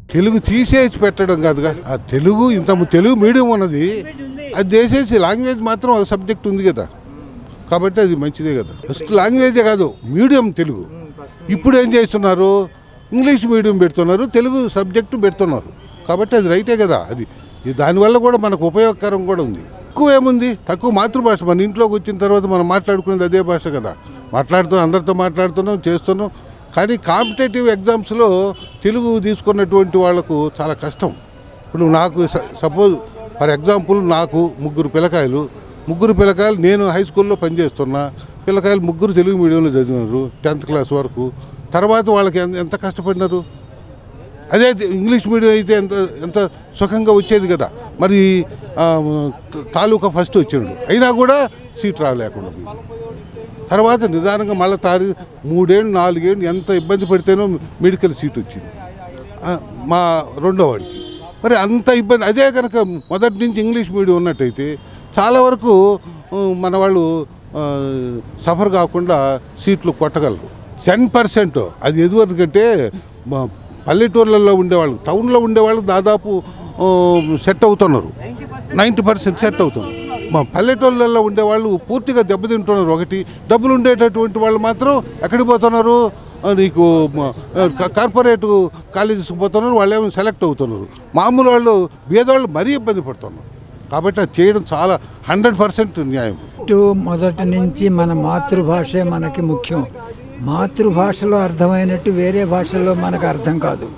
తెలుగు తీసేసి పెట్టడం కాదుగా ఆ తెలుగు ఇంత తెలుగు మీడియం ఉన్నది అది చేసేసి లాంగ్వేజ్ మాత్రం ఒక సబ్జెక్ట్ ఉంది కదా కాబట్టి అది మంచిదే కదా ఫస్ట్ లాంగ్వేజే కాదు మీడియం తెలుగు ఇప్పుడు ఏం చేస్తున్నారు ఇంగ్లీష్ మీడియం పెడుతున్నారు తెలుగు సబ్జెక్టు పెడుతున్నారు కాబట్టి అది రైటే కదా అది ఇది దానివల్ల కూడా మనకు ఉపయోగకరం కూడా ఉంది ఎక్కువ ఏముంది తక్కువ మాతృభాష మన ఇంట్లోకి వచ్చిన తర్వాత మనం మాట్లాడుకునేది అదే భాష కదా మాట్లాడుతున్నాం అందరితో మాట్లాడుతున్నాం చేస్తున్నాం కానీ కాంపిటేటివ్ ఎగ్జామ్స్లో తెలుగు తీసుకున్నటువంటి వాళ్ళకు చాలా కష్టం ఇప్పుడు నాకు సపోజ్ ఫర్ ఎగ్జాంపుల్ నాకు ముగ్గురు పిల్లకాయలు ముగ్గురు పిల్లకాయలు నేను హై స్కూల్లో పనిచేస్తున్నా పిల్లకాయలు ముగ్గురు తెలుగు మీడియంలో చదివినారు టెన్త్ క్లాస్ వరకు తర్వాత వాళ్ళకి ఎంత- ఎంత కష్టపడినారు అదే ఇంగ్లీష్ మీడియం అయితే ఎంత ఎంత సుఖంగా వచ్చేది కదా మరి ఆ, త- తాలూకా ఫస్ట్ వచ్చిండు అయినా కూడా సీట్ రాలేకుండా పోయింది. తర్వాత నిదానంగా మళ్ళీ తారీ మూడేళ్ళు నాలుగేళ్ళు ఎంత ఇబ్బంది పడితేనో మెడికల్ సీట్ వచ్చింది ఆ, మా రెండో వాడికి మరి అంత ఇబ్బంది అదే కనుక మొదటి నుంచి ఇంగ్లీష్ మీడియం ఉన్నట్టయితే చాలా వరకు ఆ, మన వాళ్ళు ఆ, సఫర్ కాకుండా సీట్లు కొట్టగలరు టెన్ పర్సెంట్ అది ఎదువరకంటే మా పల్లెటూర్లలో ఉండేవాళ్ళు టౌన్లో ఉండేవాళ్ళు దాదాపు ఆ, సెట్ అవుతున్నారు నైంటీ పర్సెంట్ సెట్ అవుతున్నారు మా పల్లెటూళ్ళల్లో ఉండేవాళ్ళు పూర్తిగా దెబ్బతింటున్నారు ఒకటి డబ్బులు ఉండేటటువంటి వాళ్ళు మాత్రం ఎక్కడికి పోతున్నారు ఆ, నీకు మ- కా- కార్పొరేట్ కాలేజెస్కి పోతున్నారు వాళ్ళు ఏమో సెలెక్ట్ అవుతున్నారు మామూలు వాళ్ళు పేదవాళ్ళు మరీ ఇబ్బంది పడుతున్నారు కాబట్టి అది చేయడం చాలా హండ్రెడ్ పర్సెంట్ న్యాయం టు మొదటి నుంచి మన మాతృభాషే మనకి ముఖ్యం మాతృభాషలో అర్థమైనట్టు వేరే భాషల్లో మనకు అర్థం కాదు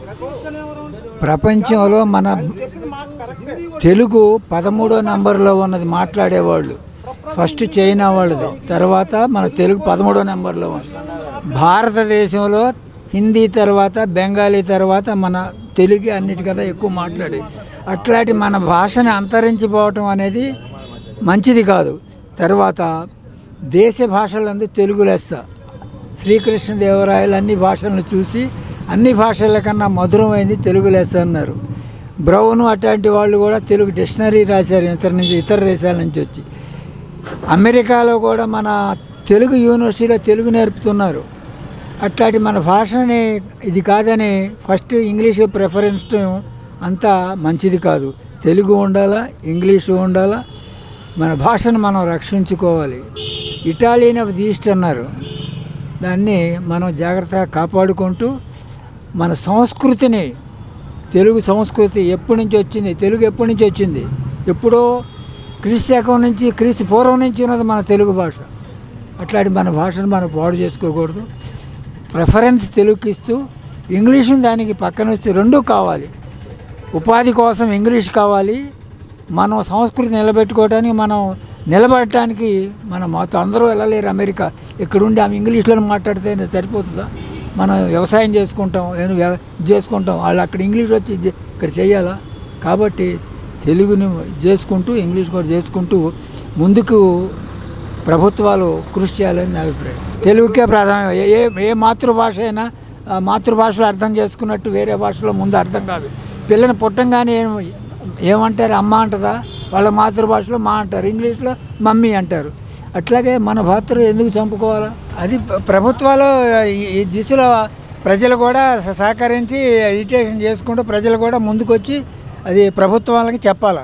ప్రపంచంలో మన తెలుగు పదమూడో నంబర్లో ఉన్నది మాట్లాడేవాళ్ళు ఫస్ట్ చైనా వాళ్ళది తర్వాత మన తెలుగు పదమూడో నెంబర్లో ఉంది భారతదేశంలో హిందీ తర్వాత బెంగాలీ తర్వాత మన తెలుగు అన్నిటికన్నా ఎక్కువ మాట్లాడేది అట్లాంటి మన భాషని అంతరించిపోవటం అనేది మంచిది కాదు తర్వాత దేశ భాషలందు తెలుగు లెస్స శ్రీకృష్ణదేవరాయలు అన్ని భాషలను చూసి అన్ని భాషల కన్నా మధురమైంది తెలుగు లెస్స అన్నారు బ్రౌను అట్లాంటి వాళ్ళు కూడా తెలుగు డిక్షనరీ రాశారు ఇతర నుంచి ఇతర దేశాల నుంచి వచ్చి అమెరికాలో కూడా మన తెలుగు యూనివర్సిటీలో తెలుగు నేర్పుతున్నారు అట్లాంటి మన భాషని ఇది కాదని ఫస్ట్ ఇంగ్లీష్ ప్రిఫరెన్స్ అంతా మంచిది కాదు తెలుగు ఉండాలా ఇంగ్లీషు ఉండాలా మన భాషను మనం రక్షించుకోవాలి ఇటాలియన్ ఆఫ్ ది ఈస్ట్ అన్నారు దాన్ని మనం జాగ్రత్తగా కాపాడుకుంటూ మన సంస్కృతిని తెలుగు సంస్కృతి ఎప్పటి నుంచి వచ్చింది తెలుగు ఎప్పటి నుంచి వచ్చింది ఎప్పుడో క్రీస్తు శకం నుంచి క్రీస్తు పూర్వం నుంచి ఉన్నది మన తెలుగు భాష అట్లాంటి మన భాషను మనం పాడు చేసుకోకూడదు ప్రిఫరెన్స్ తెలుగుకి ఇస్తూ ఇంగ్లీషుని దానికి పక్కన ఇస్తూ రెండూ కావాలి ఉపాధి కోసం ఇంగ్లీష్ కావాలి మనం సంస్కృతి నిలబెట్టుకోవడానికి మనం నిలబడటానికి మనం మొత్తం అందరూ వెళ్ళలేరు అమెరికా ఇక్కడుండి ఆమె ఇంగ్లీష్లో మాట్లాడితే సరిపోతుందా మనం వ్యవసాయం చేసుకుంటాం ఏం వ్య- ఇది చేసుకుంటాం వాళ్ళు అక్కడ ఇంగ్లీష్ వచ్చి ఇది ఇక్కడ చేయాలా కాబట్టి తెలుగుని ఇది చేసుకుంటూ ఇంగ్లీష్ కూడా చేసుకుంటూ ముందుకు ప్రభుత్వాలు కృషి చేయాలని నా అభిప్రాయం తెలుగుకే ప్రాధాన్యం ఏ ఏ- ఏ మాతృభాష అయినా ఆ మాతృభాషలో అర్థం చేసుకున్నట్టు వేరే భాషలో ముందు అర్థం కాదు పిల్లని పుట్టంగానే ఏం ఏమంటారు అమ్మ అంటదా వాళ్ళ మాతృభాషలో మా అంటారు ఇంగ్లీష్లో మమ్మీ అంటారు అట్లాగే మన పాత్ర ఎందుకు చంపుకోవాలా అది ప్ర- ప్రభుత్వాలు ఈ- ఈ దిశలో ప్రజలు కూడా స- సహకరించి ఎడ్యుకేషన్ చేసుకుంటూ ప్రజలు కూడా ముందుకొచ్చి అది ప్రభుత్వాలకి చెప్పాలా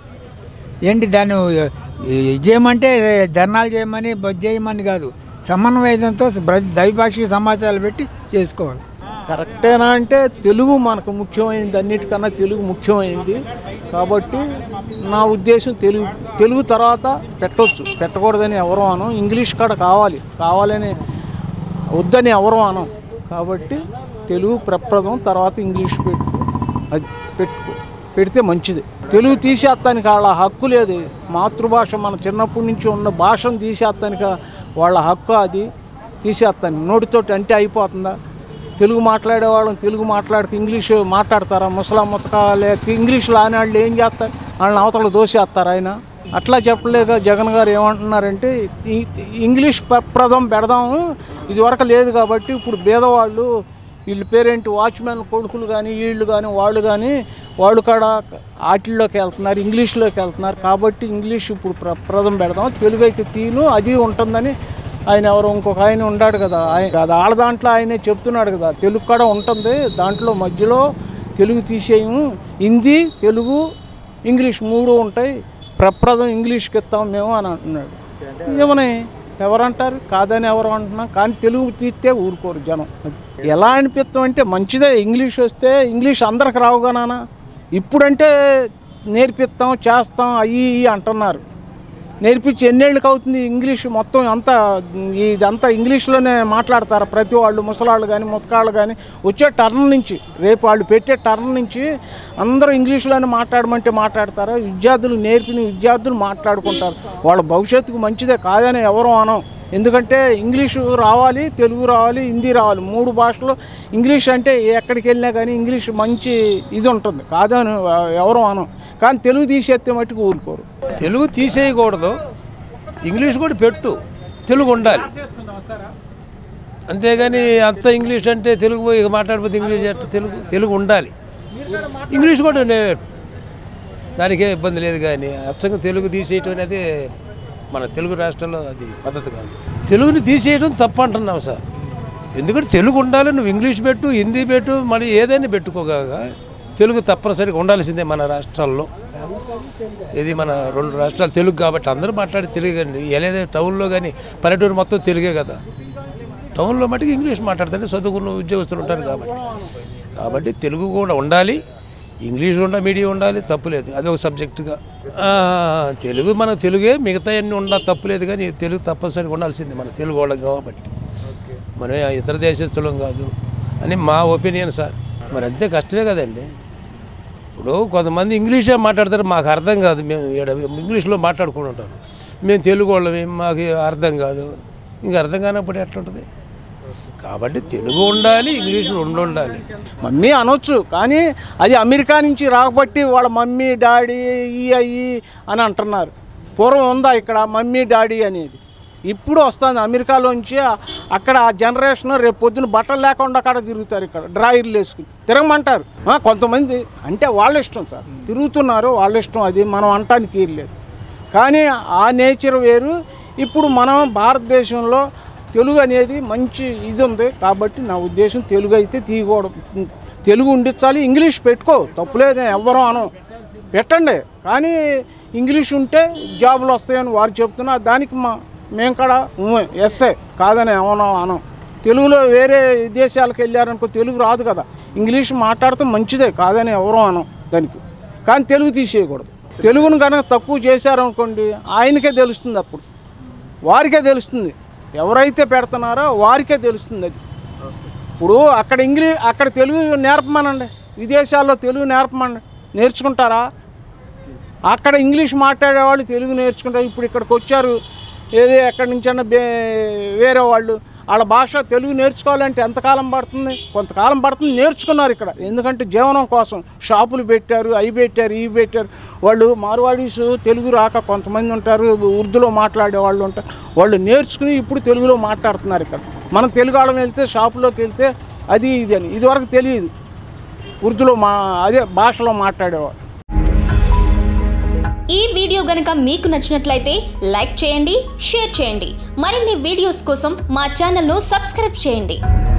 ఏంటి దాన్ని ఇది చేయమంటే ధర్నాలు చేయమని బొజ్జ చేయమని కాదు సమన్వయంతో బ్ర- ద్వైపాక్షిక సమాచారాలు పెట్టి చేసుకోవాలి కరెక్టేనా అంటే తెలుగు మనకు ముఖ్యమైనది అన్నిటికన్నా తెలుగు ముఖ్యమైనది కాబట్టి నా ఉద్దేశం తెలుగు తెలుగు తర్వాత పెట్టొచ్చు పెట్టకూడదని ఎవరు అనం ఇంగ్లీష్ కాడ కావాలి కావాలని వద్దని ఎవరు అనం కాబట్టి తెలుగు ప్రప్రదం తర్వాత ఇంగ్లీష్ పెట్టు అది పెట్టుకో పెడితే మంచిది తెలుగు తీసేస్తానికి వాళ్ళ హక్కు లేదు మాతృభాష మన చిన్నప్పటి నుంచి ఉన్న భాషను తీసేస్తానికి వాళ్ళ హక్కు అది తీసేస్తాను నోటితోటి అంటే అయిపోతుందా తెలుగు మాట్లాడే వాళ్ళని తెలుగు మాట్లాడితే ఇంగ్లీష్ మాట్లాడతారా ముసలా ముతక లేకపోతే ఇంగ్లీష్ లాని వాళ్ళు ఏం చేస్తారు వాళ్ళని అవతల దోసేస్తారు ఆయన అట్లా చెప్పలేక జగన్ గారు ఏమంటున్నారంటే ఈ- ఇంగ్లీష్ ప్రప్రదం పెడదాము ఇది వరకు లేదు కాబట్టి ఇప్పుడు పేదవాళ్ళు వీళ్ళ పేరేంటి వాచ్మెన్ కొడుకులు కానీ వీళ్ళు కానీ వాళ్ళు కానీ వాళ్ళు కాడ ఆటిల్లోకి వెళ్తున్నారు ఇంగ్లీష్లోకి వెళ్తున్నారు కాబట్టి ఇంగ్లీష్ ఇప్పుడు ప్రప్రదం పెడదాం తెలుగు అయితే తీను అది ఉంటుందని ఆయన ఎవరు ఇంకొక ఆయన ఉన్నాడు కదా ఆయన అది వాళ్ళ దాంట్లో ఆయనే చెప్తున్నాడు కదా తెలుగు కూడా ఉంటుంది దాంట్లో మధ్యలో తెలుగు తీసేయము హిందీ తెలుగు ఇంగ్లీష్ మూడు ఉంటాయి ప్రప్రదం ఇంగ్లీష్కి ఇస్తాం మేము అని అంటున్నాడు ఏమని ఎవరంటారు కాదని ఎవరు అంటున్నాం కానీ తెలుగు తీస్తే ఊరుకోరు జనం అది. ఎలా అనిపిస్తాం అంటే మంచిదే ఇంగ్లీష్ వస్తే ఇంగ్లీష్ అందరికి రావుగా నాన్న ఇప్పుడంటే నేర్పిస్తాం చేస్తాం అయ్యి ఇయ్యి అంటున్నారు నేర్పించి ఎన్నేళ్ళకి అవుతుంది ఇంగ్లీష్ మొత్తం అంతా ఇదంతా ఇంగ్లీష్లోనే మాట్లాడతారు ప్రతి వాళ్ళు ముసలాళ్ళు కానీ ముతకాళ్ళు కానీ వచ్చే టర్న్ నుంచి రేపు వాళ్ళు పెట్టే టర్న్ నుంచి అందరూ ఇంగ్లీష్లోనే మాట్లాడమంటే మాట్లాడతారు విద్యార్థులు నేర్పిన విద్యార్థులు మాట్లాడుకుంటారు వాళ్ళ భవిష్యత్తుకు మంచిదే కాదని ఎవరు అనం ఎందుకంటే ఇంగ్లీషు రావాలి తెలుగు రావాలి హిందీ రావాలి మూడు భాషలు ఇంగ్లీష్ అంటే ఎక్కడికి వెళ్ళినా కానీ ఇంగ్లీష్ మంచి ఇది ఉంటుంది కాదని ఎవరు అనం కానీ తెలుగు తీసేస్తే మట్టుకు ఊరుకోరు తెలుగు తీసేయకూడదు ఇంగ్లీష్ కూడా పెట్టు తెలుగు ఉండాలి అంతేగాని అంత ఇంగ్లీష్ అంటే తెలుగు పోయి మాట్లాడిపోతే ఇంగ్లీష్ ఎట్ట తెలుగు తెలుగు ఉండాలి ఇంగ్లీష్ కూడా నేర్పు దానికే ఇబ్బంది లేదు కానీ అచ్చంగా తెలుగు తీసేయటం అనేది మన తెలుగు రాష్ట్రాల్లో అది పద్ధతి కాదు తెలుగుని తీసేయడం తప్పు అంటున్నాం సార్ ఎందుకంటే తెలుగు ఉండాలి నువ్వు ఇంగ్లీష్ పెట్టు హిందీ పెట్టు మళ్ళీ ఏదైనా పెట్టుకోగా తెలుగు తప్పనిసరిగా ఉండాల్సిందే మన రాష్ట్రాల్లో ఇది మన రెండు రాష్ట్రాలు తెలుగు కాబట్టి అందరూ మాట్లాడే తెలుగు అండి ఏదైతే టౌన్లో కానీ పల్లెటూరు మొత్తం తెలుగే కదా టౌన్లో మటుకు ఇంగ్లీష్ మాట్లాడతారు చదువుకున్న ఉద్యోగస్తులు ఉంటారు కాబట్టి కాబట్టి తెలుగు కూడా ఉండాలి ఇంగ్లీష్ ఉండ మీడియం ఉండాలి తప్పులేదు అది ఒక సబ్జెక్టుగా ఆ, తెలుగు మన తెలుగే మిగతా అన్నీ ఉండా తప్పులేదు కానీ తెలుగు తప్పనిసరిగా ఉండాల్సింది మన తెలుగు వాళ్ళకి కాబట్టి మనం ఇతర దేశస్తులం కాదు అని మా ఒపీనియన్ సార్ మరి అంతే కష్టమే కదండి ఇప్పుడు కొంతమంది ఇంగ్లీషే మాట్లాడతారు మాకు అర్థం కాదు మేము ఈడ ఇంగ్లీష్లో మాట్లాడుకుంటుంటారు మేము తెలుగు వాళ్ళమే మాకు అర్థం కాదు ఇంక అర్థం కానప్పుడు ఎట్లుంటుంది కాబట్టి తెలుగు ఉండాలి ఇంగ్లీష్ రెండు ఉండాలి మమ్మీ అనొచ్చు కానీ అది అమెరికా నుంచి రాబట్టి వాళ్ళ మమ్మీ డాడీ ఈ అయ్యి అని అంటున్నారు పూర్వం ఉందా ఇక్కడ మమ్మీ డాడీ అనేది ఇప్పుడు వస్తుంది అమెరికాలోంచి అక్కడ ఆ జనరేషన్ రేపు పొద్దున బట్టలు లేకుండా అక్కడ తిరుగుతారు ఇక్కడ డ్రాయర్లు వేసుకుని తిరగమంటారు ఆ, కొంతమంది అంటే వాళ్ళ ఇష్టం సార్ తిరుగుతున్నారు వాళ్ళ ఇష్టం అది మనం అంటానికి లేదు కానీ ఆ నేచర్ వేరు ఇప్పుడు మనం భారతదేశంలో తెలుగు అనేది మంచి ఇది ఉంది కాబట్టి నా ఉద్దేశం తెలుగు అయితే తీయకూడదు తెలుగు ఉండించాలి ఇంగ్లీష్ పెట్టుకో తప్పులేదు ఎవ్వరూ అనం పెట్టండి కానీ ఇంగ్లీష్ ఉంటే జాబులు వస్తాయని వారు చెప్తున్నారు దానికి మా మేము కూడా ఎస్ఏ కాదని ఏమన్నా అనం తెలుగులో వేరే దేశాలకు వెళ్ళారనుకో తెలుగు రాదు కదా ఇంగ్లీష్ మాట్లాడటం మంచిదే కాదని ఎవరూ అనం దానికి కానీ తెలుగు తీసేయకూడదు తెలుగును కనుక తక్కువ చేశారనుకోండి ఆయనకే తెలుస్తుంది అప్పుడు వారికే తెలుస్తుంది ఎవరైతే పెడుతున్నారో వారికే తెలుస్తుంది అది ఇప్పుడు అక్కడ ఇంగ్లీష్ అక్కడ తెలుగు నేర్పమనండి విదేశాల్లో తెలుగు నేర్పమనండి నేర్చుకుంటారా అక్కడ ఇంగ్లీష్ మాట్లాడేవాళ్ళు తెలుగు నేర్చుకుంటారు ఇప్పుడు ఇక్కడికి వచ్చారు ఏది ఎక్కడి నుంచైనా బే వేరే వాళ్ళు వాళ్ళ భాష తెలుగు నేర్చుకోవాలంటే ఎంతకాలం పడుతుంది కొంతకాలం పడుతుంది నేర్చుకున్నారు ఇక్కడ ఎందుకంటే జీవనం కోసం షాపులు పెట్టారు అవి పెట్టారు ఇవి పెట్టారు వాళ్ళు మార్వాడీస్ తెలుగు రాక కొంతమంది ఉంటారు ఉర్దూలో మాట్లాడే వాళ్ళు ఉంటారు వాళ్ళు నేర్చుకుని ఇప్పుడు తెలుగులో మాట్లాడుతున్నారు ఇక్కడ మనం తెలుగు వాళ్ళం వెళ్తే షాపులోకి వెళ్తే అది ఇది అని ఇదివరకు తెలియదు ఉర్దూలో మా అదే భాషలో మాట్లాడేవాళ్ళు ఈ వీడియో గనుక మీకు నచ్చినట్లయితే లైక్ చేయండి షేర్ చేయండి మరిన్ని వీడియోస్ కోసం మా ఛానల్ను సబ్స్క్రైబ్ చేయండి